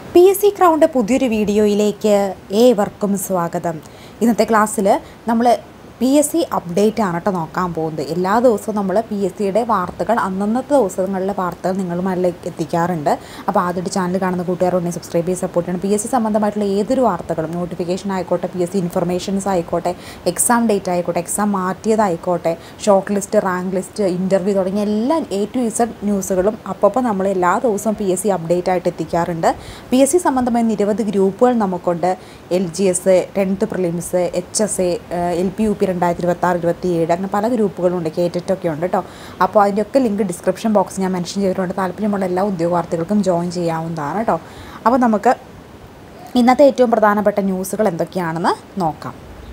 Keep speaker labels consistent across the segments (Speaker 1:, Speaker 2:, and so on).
Speaker 1: P S C crowned പുതിയൊരു വീഡിയോയിലേക്ക് ഏവർക്കും സ്വാഗതം ഇന്നത്തെ ക്ലാസ്സിൽ നമ്മൾ പി എസ് സി അപ്ഡേറ്റ് ആണ് കേട്ടോ നോക്കാൻ പോകുന്നത് എല്ലാ ദിവസവും നമ്മൾ പി എസ് സിയുടെ വാർത്തകൾ അന്നന്നത്തെ ദിവസങ്ങളിലെ വാർത്തകൾ നിങ്ങളുമാരിലേക്ക് എത്തിക്കാറുണ്ട് അപ്പോൾ ആദ്യമായിട്ട് ചാനൽ കാണുന്ന കൂട്ടുകാരുണ്ടെങ്കിൽ സബ്സ്ക്രൈബ് ചെയ്ത് സപ്പോർട്ട് ചെയ്യണം പി എസ് സി സംബന്ധമായിട്ടുള്ള ഏതൊരു വാർത്തകളും നോട്ടിഫിക്കേഷൻ ആയിക്കോട്ടെ പി എസ് സി ഇൻഫർമേഷൻസ് ആയിക്കോട്ടെ എക്സാം ഡേറ്റ് ആയിക്കോട്ടെ എക്സാം മാറ്റിയതായിക്കോട്ടെ short list rank list interview തുടങ്ങിയ എല്ലാ എ ടു ഇസഡ് ന്യൂസുകളും അപ്പോൾ നമ്മൾ എല്ലാ ദിവസവും പി എസ് സി അപ്ഡേറ്റ് ആയിട്ട് എത്തിക്കാറുണ്ട് പി എസ് സി സംബന്ധമായ നിരവധി ഗ്രൂപ്പുകൾ നമുക്കുണ്ട് L G S tenth prelims H S A L P U P രണ്ടായിരത്തി ഇരുപത്തി ആറ് ഇരുപത്തി ഏഴ് അങ്ങനെ പല ഗ്രൂപ്പുകളുണ്ട് കേറ്ററ്റൊക്കെ ഉണ്ട് കേട്ടോ അപ്പോൾ അതിൻ്റെയൊക്കെ ലിങ്ക് ഡിസ്ക്രിപ്ഷൻ ബോക്സ് ഞാൻ മെൻഷൻ ചെയ്തിട്ടുണ്ട് താല്പര്യമുള്ള എല്ലാ ഉദ്യോഗാർത്ഥികൾക്കും ജോയിൻ ചെയ്യാവുന്നതാണ് കേട്ടോ അപ്പോൾ നമുക്ക് ഇന്നത്തെ ഏറ്റവും പ്രധാനപ്പെട്ട ന്യൂസുകൾ എന്തൊക്കെയാണെന്ന് നോക്കാം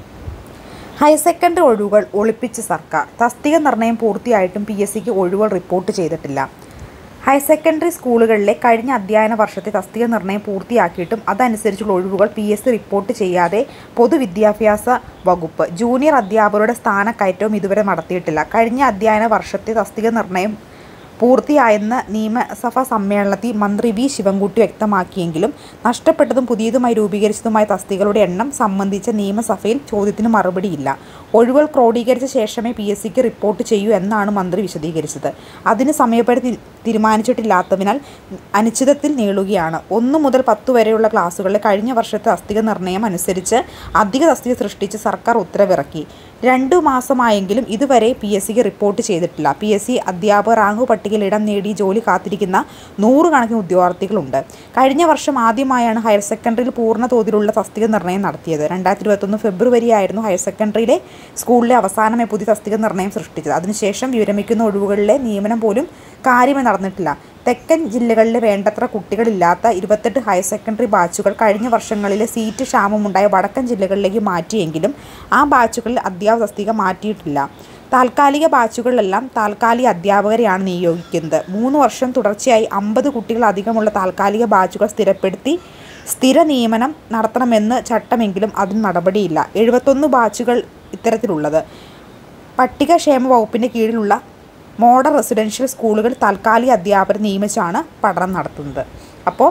Speaker 1: ഹയർ സെക്കൻഡറി ഒഴിവുകൾ ഒളിപ്പിച്ച് സർക്കാർ തസ്തിക നിർണ്ണയം പൂർത്തിയായിട്ടും പി എസ് സിക്ക് ഒഴിവുകൾ റിപ്പോർട്ട് ചെയ്തിട്ടില്ല ഹയർ സെക്കൻഡറി സ്കൂളുകളിലെ കഴിഞ്ഞ അധ്യയന വർഷത്തെ തസ്തിക നിർണ്ണയം പൂർത്തിയാക്കിയിട്ടും അതനുസരിച്ചുള്ള ഒഴിവുകൾ പി എസ് സി റിപ്പോർട്ട് ചെയ്യാതെ പൊതുവിദ്യാഭ്യാസ വകുപ്പ് ജൂനിയർ അധ്യാപകരുടെ സ്ഥാനക്കയറ്റവും ഇതുവരെ നടത്തിയിട്ടില്ല കഴിഞ്ഞ അധ്യയന വർഷത്തെ തസ്തിക നിർണ്ണയം പൂർത്തിയായെന്ന് നിയമസഭാ സമ്മേളനത്തിൽ മന്ത്രി വി ശിവൻകുട്ടി വ്യക്തമാക്കിയെങ്കിലും നഷ്ടപ്പെട്ടതും പുതിയതുമായി രൂപീകരിച്ചതുമായ തസ്തികളുടെ എണ്ണം സംബന്ധിച്ച നിയമസഭയിൽ ചോദ്യത്തിന് മറുപടിയില്ല ഒഴിവുകൾ ക്രോഡീകരിച്ച ശേഷമേ പി എസ് സിക്ക് റിപ്പോർട്ട് ചെയ്യൂ എന്നാണ് മന്ത്രി വിശദീകരിച്ചത് അതിന് സമയപരിധി തീരുമാനിച്ചിട്ടില്ലാത്തതിനാൽ അനിശ്ചിതത്തിൽ നീളുകയാണ് ഒന്ന് മുതൽ പത്ത് വരെയുള്ള ക്ലാസ്സുകളിലെ കഴിഞ്ഞ വർഷത്തെ തസ്തിക നിർണ്ണയം അനുസരിച്ച് അധിക തസ്തിക സൃഷ്ടിച്ച് സർക്കാർ ഉത്തരവിറക്കി രണ്ടു മാസമായെങ്കിലും ഇതുവരെ പി എസ് സിക്ക് റിപ്പോർട്ട് ചെയ്തിട്ടില്ല പി എസ് സി അധ്യാപക റാങ്ക് പട്ടികയിൽ ഇടം നേടി ജോലി കാത്തിരിക്കുന്ന നൂറുകണക്കിന് ഉദ്യോഗാർത്ഥികളുണ്ട് കഴിഞ്ഞ വർഷം ആദ്യമായാണ് ഹയർ സെക്കൻഡറിയിൽ പൂർണ്ണ തോതിലുള്ള തസ്തിക നിർണ്ണയം നടത്തിയത് രണ്ടായിരത്തി ഇരുപത്തൊന്ന് ഫെബ്രുവരി ആയിരുന്നു ഹയർ സെക്കൻഡറിയിലെ സ്കൂളിലെ അവസാനമായി പുതിയ തസ്തിക നിർണ്ണയം സൃഷ്ടിച്ചത് അതിനുശേഷം വിരമിക്കുന്ന ഒഴിവുകളിലെ നിയമനം പോലും കാര്യമായി നടന്നിട്ടില്ല തെക്കൻ ജില്ലകളിലെ വേണ്ടത്ര കുട്ടികളില്ലാത്ത ഇരുപത്തെട്ട് ഹയർ സെക്കൻഡറി ബാച്ചുകൾ കഴിഞ്ഞ വർഷങ്ങളിലെ സീറ്റ് ക്ഷാമമുണ്ടായ വടക്കൻ ജില്ലകളിലേക്ക് മാറ്റിയെങ്കിലും ആ ബാച്ചുകളിൽ അധ്യാപക തസ്തിക മാറ്റിയിട്ടില്ല താൽക്കാലിക ബാച്ചുകളിലെല്ലാം താൽക്കാലിക അധ്യാപകരെയാണ് നിയോഗിക്കുന്നത് മൂന്ന് വർഷം തുടർച്ചയായി അമ്പത് കുട്ടികളധികമുള്ള താൽക്കാലിക ബാച്ചുകൾ സ്ഥിരപ്പെടുത്തി സ്ഥിര നിയമനം നടത്തണമെന്ന് ചട്ടമെങ്കിലും അതിന് നടപടിയില്ല എഴുപത്തൊന്ന് ബാച്ചുകൾ ഇത്തരത്തിലുള്ളത് പട്ടികക്ഷേമ വകുപ്പിൻ്റെ കീഴിലുള്ള മോഡൽ റെസിഡൻഷ്യൽ സ്കൂളുകൾ താൽക്കാലിക അധ്യാപകരെ നിയമിച്ചാണ് പഠനം നടത്തുന്നത് അപ്പോൾ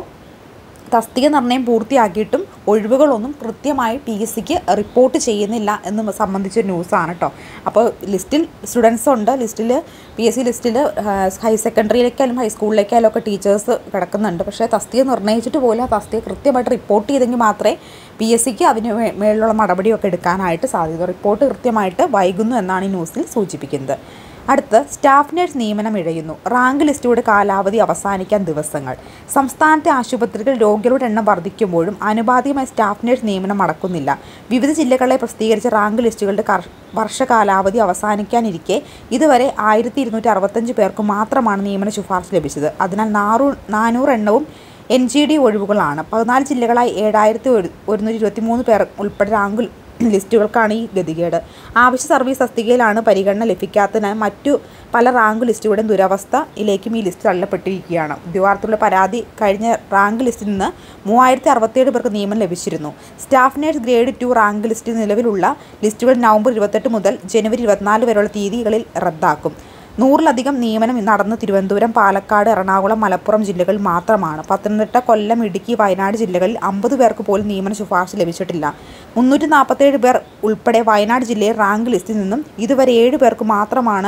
Speaker 1: തസ്തിക നിർണ്ണയം പൂർത്തിയാക്കിയിട്ടും ഒഴിവുകളൊന്നും കൃത്യമായി പി എസ് സിക്ക് റിപ്പോർട്ട് ചെയ്യുന്നില്ല എന്ന് സംബന്ധിച്ച ന്യൂസാണ് കേട്ടോ അപ്പോൾ ലിസ്റ്റിൽ സ്റ്റുഡൻസ് ഉണ്ട് ലിസ്റ്റിൽ പി എസ് സി ലിസ്റ്റിൽ ഹയർ സെക്കൻഡറിയിലേക്കായാലും ഹൈസ്കൂളിലേക്കായാലും ഒക്കെ ടീച്ചേഴ്സ് കിടക്കുന്നുണ്ട് പക്ഷേ തസ്തിക നിർണ്ണയിച്ചിട്ട് പോലും ആ തസ്തിക കൃത്യമായിട്ട് റിപ്പോർട്ട് ചെയ്തെങ്കിൽ മാത്രമേ പി എസ് സിക്ക് അതിന് മേ- മേലുള്ള നടപടിയൊക്കെ എടുക്കാനായിട്ട് സാധ്യത റിപ്പോർട്ട് കൃത്യമായിട്ട് വൈകുന്നു എന്നാണ് ഈ ന്യൂസിൽ സൂചിപ്പിക്കുന്നത് അടുത്ത് സ്റ്റാഫ് നഴ്സ് നിയമനം ഇഴയുന്നു റാങ്ക് ലിസ്റ്റുകളുടെ കാലാവധി അവസാനിക്കാൻ ദിവസങ്ങൾ സംസ്ഥാനത്തെ ആശുപത്രികൾ രോഗികളുടെ എണ്ണം വർദ്ധിക്കുമ്പോഴും ആനുപാതികമായി സ്റ്റാഫ് നഴ്സ് നിയമനം നടക്കുന്നില്ല വിവിധ ജില്ലകളിലെ പ്രസിദ്ധീകരിച്ച റാങ്ക് ലിസ്റ്റുകളുടെ കർ- വർഷകാലാവധി അവസാനിക്കാനിരിക്കെ ഇതുവരെ ആയിരത്തി ഇരുന്നൂറ്റി അറുപത്തഞ്ച് പേർക്ക് മാത്രമാണ് നിയമന ശുപാർശ ലഭിച്ചത് അതിനാൽ നാറു നാനൂറ് എണ്ണവും എൻ ജി ഡി ഒഴിവുകളാണ് പതിനാല് ജില്ലകളായി ഏഴായിരത്തി ഒരു ഒരുന്നൂറ്റി ഇരുപത്തി മൂന്ന് പേർ ഉൾപ്പെടെ റാങ്ക് ലിസ്റ്റുകൾക്കാണ് ഈ ഗതികേട് ആവശ്യ സർവീസ് തസ്തികയിലാണ് പരിഗണന ലഭിക്കാത്തതിനാൽ മറ്റു പല റാങ്ക് ലിസ്റ്റുകളുടെയും ദുരവസ്ഥയിലേക്കും ഈ ലിസ്റ്റ് തള്ളപ്പെട്ടിരിക്കുകയാണ് ഉദ്യോഗാർത്ഥികളുടെ പരാതി കഴിഞ്ഞ റാങ്ക് ലിസ്റ്റിൽ നിന്ന് മൂവായിരത്തി അറുപത്തിയേഴ് പേർക്ക് നിയമനം ലഭിച്ചിരുന്നു staff nurse grade two rank ലിസ്റ്റിൽ നിലവിലുള്ള ലിസ്റ്റുകൾ നവംബർ ഇരുപത്തെട്ട് മുതൽ ജനുവരി ഇരുപത്തിനാല് വരെയുള്ള തീയതികളിൽ റദ്ദാക്കും നൂറിലധികം നിയമനം നടന്ന് തിരുവനന്തപുരം പാലക്കാട് എറണാകുളം മലപ്പുറം ജില്ലകളിൽ മാത്രമാണ് പത്തനംതിട്ട കൊല്ലം ഇടുക്കി വയനാട് ജില്ലകളിൽ അമ്പത് പേർക്ക് പോലും നിയമന ശുപാർശ ലഭിച്ചിട്ടില്ല മുന്നൂറ്റി നാൽപ്പത്തേഴ് പേർ ഉൾപ്പെടെ വയനാട് ജില്ലയിൽ റാങ്ക് ലിസ്റ്റിൽ നിന്നും ഇതുവരെ ഏഴ് പേർക്ക് മാത്രമാണ്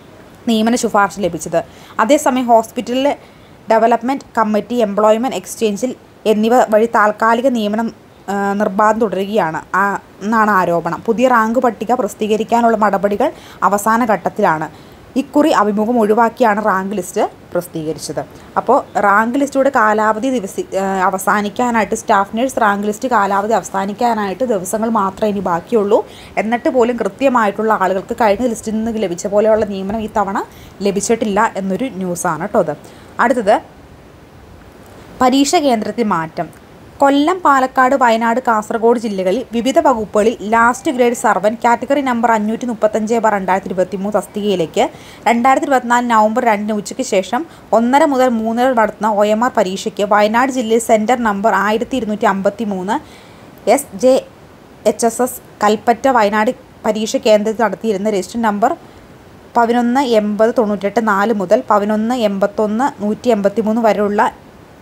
Speaker 1: നിയമന ശുപാർശ ലഭിച്ചത് അതേസമയം ഹോസ്പിറ്റലിലെ ഡെവലപ്മെൻറ്റ് കമ്മിറ്റി എംപ്ലോയ്മെൻറ്റ് എക്സ്ചേഞ്ചിൽ എന്നിവ വഴി താൽക്കാലിക നിയമനം ആ, നിർബാധം തുടരുകയാണ് ആ, എന്നാണ് ആരോപണം പുതിയ റാങ്ക് പട്ടിക പ്രസിദ്ധീകരിക്കാനുള്ള നടപടികൾ അവസാന ഘട്ടത്തിലാണ് ഇക്കുറി അഭിമുഖം ഒഴിവാക്കിയാണ് റാങ്ക് ലിസ്റ്റ് പ്രസിദ്ധീകരിച്ചത് അപ്പോൾ റാങ്ക് ലിസ്റ്റുടെ കാലാവധി ദിവസി ആ, അവസാനിക്കാനായിട്ട് സ്റ്റാഫ് നേഴ്സ് റാങ്ക് ലിസ്റ്റ് കാലാവധി അവസാനിക്കാനായിട്ട് ദിവസങ്ങൾ മാത്രമേ ഇനി ബാക്കിയുള്ളൂ എന്നിട്ട് പോലും കൃത്യമായിട്ടുള്ള ആളുകൾക്ക് കഴിഞ്ഞ ലിസ്റ്റിൽ നിന്ന് ലഭിച്ച പോലെയുള്ള നിയമനം ഈ തവണ ലഭിച്ചിട്ടില്ല എന്നൊരു ന്യൂസാണ് കേട്ടോ അത് അടുത്തത് പരീക്ഷ കേന്ദ്രത്തിൽ മാറ്റം കൊല്ലം പാലക്കാട് വയനാട് കാസർഗോഡ് ജില്ലകളിൽ വിവിധ വകുപ്പുകളിൽ last grade servant category number അഞ്ഞൂറ്റി മുപ്പത്തഞ്ച് ബാർ രണ്ടായിരത്തി ഇരുപത്തി മൂന്ന് തസ്തികയിലേക്ക് രണ്ടായിരത്തി ഇരുപത്തിനാല് നവംബർ രണ്ടിന് ഉച്ചയ്ക്ക് ശേഷം ഒന്നര മുതൽ മൂന്നര നടത്തുന്ന ഒ എം ആർ പരീക്ഷയ്ക്ക് വയനാട് ജില്ലയിൽ സെൻറ്റർ നമ്പർ ആയിരത്തി ഇരുന്നൂറ്റി അമ്പത്തി മൂന്ന് S J H S S Kalpetta Wayanad പരീക്ഷ കേന്ദ്രത്തിൽ നടത്തിയിരുന്ന രജിസ്റ്റർ നമ്പർ പതിനൊന്ന് എൺപത് തൊണ്ണൂറ്റെട്ട് നാല് മുതൽ പതിനൊന്ന് എൺപത്തൊന്ന് നൂറ്റി എൺപത്തി മൂന്ന് വരെയുള്ള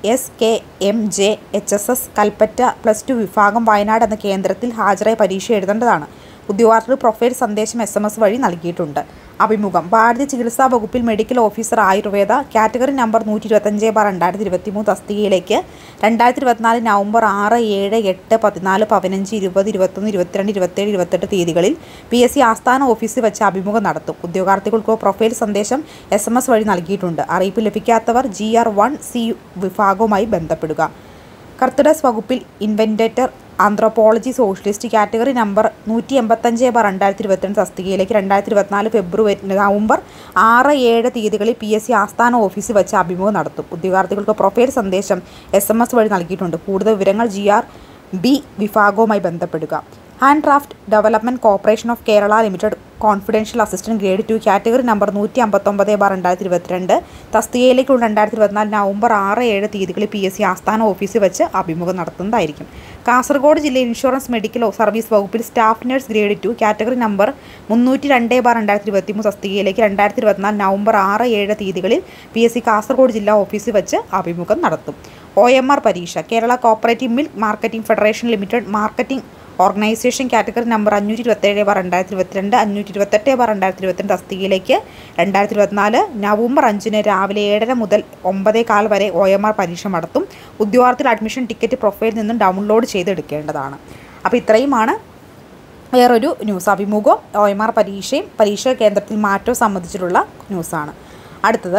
Speaker 1: S K M J H S S Kalpetta plus two വിഭാഗം വയനാട് എന്ന കേന്ദ്രത്തിൽ ഹാജരായി പരീക്ഷ എഴുതേണ്ടതാണ് ഉദ്യോഗാർത്ഥികൾ പ്രൊഫൈൽ സന്ദേശം എസ് എം എസ് വഴി നൽകിയിട്ടുണ്ട് അഭിമുഖം ഭാരതീയ ചികിത്സാ വകുപ്പിൽ medical officer Ayurveda category number നൂറ്റി ഇരുപത്തഞ്ച് ബാർ രണ്ടായിരത്തി ഇരുപത്തി മൂന്ന് തസ്തികയിലേക്ക് രണ്ടായിരത്തി ഇരുപത്തിനാല് നവംബർ ആറ് ഏഴ് എട്ട് പതിനാല് പതിനഞ്ച് ഇരുപത് ഇരുപത്തൊന്ന് ഇരുപത്തിരണ്ട് ഇരുപത്തേഴ് ഇരുപത്തെട്ട് തീയതികളിൽ പി എസ് സി ആസ്ഥാന ഓഫീസിൽ വെച്ച് അഭിമുഖം നടത്തും ഉദ്യോഗാർത്ഥികൾക്ക് പ്രൊഫൈൽ സന്ദേശം എസ് എം എസ് വഴി നൽകിയിട്ടുണ്ട് അറിയിപ്പ് ലഭിക്കാത്തവർ ജി ആർ വൺ സി വിഭാഗവുമായി ബന്ധപ്പെടുക കർത്തഡസ് വകുപ്പിൽ investigator anthropology socialist category number നൂറ്റി എൺപത്തഞ്ച് ബാർ രണ്ടായിരത്തി ഇരുപത്തിരണ്ട് തസ്തികയിലേക്ക് രണ്ടായിരത്തി ഇരുപത്തിനാല് ഫെബ്രുവരി നവംബർ ആറ് ഏഴ് തീയതികളിൽ പി എസ് സി ആസ്ഥാന ഓഫീസിൽ വെച്ച് അഭിമുഖം നടത്തും ഉദ്യോഗാർത്ഥികൾക്ക് പ്രൊഫൈൽ സന്ദേശം എസ് എം എസ് വഴി നൽകിയിട്ടുണ്ട് കൂടുതൽ വിവരങ്ങൾ ജി ആർ ബി വിഭാഗവുമായി ബന്ധപ്പെടുക hand craft development corporation of Kerala limited confidential assistant grade two category number നൂറ്റി അമ്പത്തൊമ്പത് ബാർ രണ്ടായിരത്തി ഇരുപത്തിരണ്ട് തസ്തികയിലേക്കുള്ള രണ്ടായിരത്തി ഇരുപത്തിനാല് നവംബർ ആറ് ഏഴ് തീയതികളിൽ പി എസ് സി ആസ്ഥാന ഓഫീസിൽ വെച്ച് അഭിമുഖം നടത്തുന്നതായിരിക്കും കാസർഗോഡ് ജില്ലയിൽ ഇൻഷുറൻസ് മെഡിക്കൽ സർവീസ് വകുപ്പിൽ staff nurse grade two category number മുന്നൂറ്റി രണ്ട് ബാർ രണ്ടായിരത്തി ഇരുപത്തി മൂന്ന് തസ്തികയിലേക്ക് രണ്ടായിരത്തി ഇരുപത്തിനാല് നവംബർ ആറ് ഏഴ് തീയതികളിൽ പി എസ് സി കാസർഗോഡ് ജില്ലാ ഓഫീസിൽ വെച്ച് അഭിമുഖം നടത്തും ഒ എം ആർ പരീക്ഷ Kerala cooperative milk marketing federation limited marketing organisation category number അഞ്ഞൂറ്റി ഇരുപത്തേഴ് ബാർ രണ്ടായിരത്തി ഇരുപത്തിരണ്ട് അഞ്ഞൂറ്റി ഇരുപത്തെട്ട് ബാർ രണ്ടായിരത്തി ഇരുപത്തിരണ്ട് തസ്തികയിലേക്ക് രണ്ടായിരത്തി ഇരുപത്തിനാല് നവംബർ അഞ്ചിന് രാവിലെ ഏഴര മുതൽ ഒമ്പതേ കാൽ വരെ ഒ എം ആർ പരീക്ഷ നടത്തും ഉദ്യോഗാർത്ഥികൾ അഡ്മിഷൻ ടിക്കറ്റ് പ്രൊഫൈലിൽ നിന്നും ഡൗൺലോഡ് ചെയ്തെടുക്കേണ്ടതാണ് അപ്പോൾ ഇത്രയുമാണ് വേറൊരു ന്യൂസ് അഭിമുഖവും ഒ എം ആർ പരീക്ഷയും പരീക്ഷാ കേന്ദ്രത്തിൽ മാറ്റവും സംബന്ധിച്ചിട്ടുള്ള ന്യൂസാണ് അടുത്തത്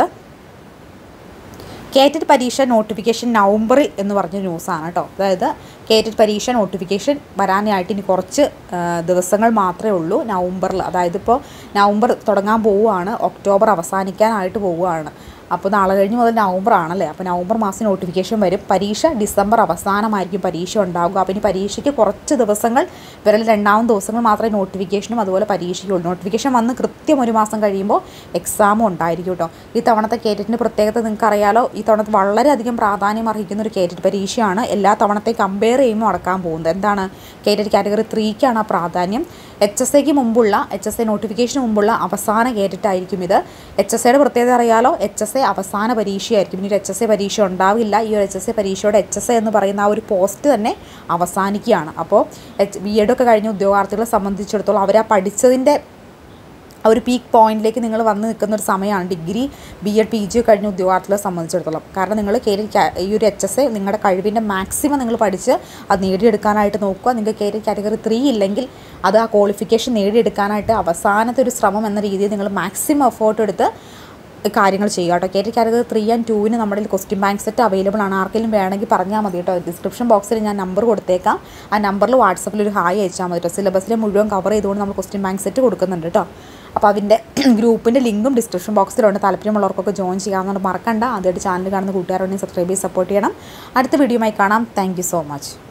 Speaker 1: കേറ്റഡ് പരീക്ഷ നോട്ടിഫിക്കേഷൻ നവംബറിൽ എന്ന് പറഞ്ഞ ന്യൂസാണ് കേട്ടോ അതായത് കേറ്റഡ് പരീക്ഷ നോട്ടിഫിക്കേഷൻ വരാനായിട്ട് ഇനി കുറച്ച് ആ, ദിവസങ്ങൾ മാത്രമേ ഉള്ളൂ നവംബറിൽ അതായത് ഇപ്പോൾ നവംബർ തുടങ്ങാൻ പോവുകയാണ് ഒക്ടോബർ അവസാനിക്കാനായിട്ട് പോവുകയാണ് അപ്പോൾ നാളെ കഴിഞ്ഞ് മുതൽ നവംബർ ആണല്ലേ അപ്പോൾ നവംബർ മാസം നോട്ടിഫിക്കേഷൻ വരും പരീക്ഷ ഡിസംബർ അവസാനമായിരിക്കും പരീക്ഷ ഉണ്ടാവുക അപ്പോൾ ഇനി പരീക്ഷയ്ക്ക് കുറച്ച് ദിവസങ്ങൾ വിരൽ രണ്ടാമത് ദിവസങ്ങൾ മാത്രമേ നോട്ടിഫിക്കേഷനും അതുപോലെ പരീക്ഷയ്ക്കുള്ളൂ നോട്ടിഫിക്കേഷൻ വന്ന് കൃത്യം ഒരു മാസം കഴിയുമ്പോൾ എക്സാമും ഉണ്ടായിരിക്കും കേട്ടോ ഈ തവണത്തെ കേറ്ററ്റിൻ്റെ പ്രത്യേകത നിങ്ങൾക്ക് അറിയാലോ ഈ തവണത്തെ വളരെയധികം പ്രാധാന്യം അർഹിക്കുന്ന ഒരു കേറ്ററ്റ് പരീക്ഷയാണ് എല്ലാ തവണത്തെ കമ്പയർ ചെയ്യുമ്പോൾ നടക്കാൻ പോകുന്നത് എന്താണ് കേറ്ററ്റ് കാറ്റഗറി ത്രീക്കാണ് ആ പ്രാധാന്യം എച്ച് എസ് എക്ക് മുമ്പുള്ള എച്ച് എസ് എ നോട്ടിഫിക്കേഷന് മുമ്പുള്ള അവസാന കേറ്ററ്റ് ആയിരിക്കും ഇത് എച്ച് എസ് എയുടെ പ്രത്യേകത അറിയാലോ എച്ച് എസ് എ അവസാന പരീക്ഷയായിരിക്കും ഇനി ഒരു എച്ച് എസ് എ പരീക്ഷ ഉണ്ടാവില്ല ഈ ഒരു എച്ച് എസ് എ പരീക്ഷയുടെ എച്ച് എസ് എ എന്ന് പറയുന്ന ആ ഒരു പോസ്റ്റ് തന്നെ അവസാനിക്കുകയാണ് അപ്പോൾ എച്ച് ബി എഡൊക്കെ കഴിഞ്ഞ ഉദ്യോഗാർത്ഥികളെ സംബന്ധിച്ചിടത്തോളം അവർ ആ പഠിച്ചതിൻ്റെ ആ ഒരു പീക്ക് പോയിന്റിലേക്ക് നിങ്ങൾ വന്ന് നിൽക്കുന്ന ഒരു സമയമാണ് degree B Ed P G കഴിഞ്ഞ ഉദ്യോഗാർത്ഥികളെ സംബന്ധിച്ചിടത്തോളം കാരണം നിങ്ങൾ കേരള ഈ ഒരു എച്ച് എസ് എ നിങ്ങളുടെ കഴിവിൻ്റെ മാക്സിമം നിങ്ങൾ പഠിച്ച് അത് നേടിയെടുക്കാനായിട്ട് നോക്കുക നിങ്ങൾക്ക് കേരള കാറ്റഗറി ത്രീ ഇല്ലെങ്കിൽ അത് ആ ക്വാളിഫിക്കേഷൻ നേടിയെടുക്കാനായിട്ട് അവസാനത്തെ ഒരു ശ്രമം എന്ന രീതിയിൽ നിങ്ങൾ മാക്സിമം എഫേർട്ട് എടുത്ത് കാര്യങ്ങൾ ചെയ്യുക കേട്ടോ കേരള കാറ്റഗറി ത്രീ ആൻഡ് ടൂവിന് നമ്മുടെ ക്വസ്റ്റ്യൻ ബാങ്ക് സെറ്റ് അവൈലബിൾ ആണ് ആർക്കെങ്കിലും വേണമെങ്കിൽ പറഞ്ഞാൽ മതി കേട്ടോ ഡിസ്ക്രിപ്ഷൻ ബോക്സിൽ ഞാൻ നമ്പർ കൊടുത്തേക്കാം ആ നമ്പറിൽ വാട്സപ്പിൽ ഒരു ഹായ് അയച്ചാൽ മതി കേട്ടോ സിലബസിൽ മുഴുവൻ കവർ ചെയ്തുകൊണ്ട് നമ്മൾ ക്വസ്റ്റ്യൻ ബാങ്ക് സെറ്റ് കൊടുക്കുന്നുണ്ട് കേട്ടോ അപ്പോൾ അതിൻ്റെ ഗ്രൂപ്പിൻ്റെ ലിങ്കും ഡിസ്ക്രിപ്ഷൻ ബോക്സിലുണ്ട് താല്പര്യമുള്ളവർക്കൊക്കെ ജോയിൻ ചെയ്യാമെന്നുണ്ട് മറക്കണ്ട ആദ്യമായിട്ട് ചാനൽ കാണുന്ന കൂട്ടുകാരുണ്ടെങ്കിൽ സബ്സ്ക്രൈബ് ചെയ്ത് സപ്പോർട്ട് ചെയ്യണം അടുത്ത വീഡിയോയുമായി കാണാം താങ്ക് സോ മച്ച്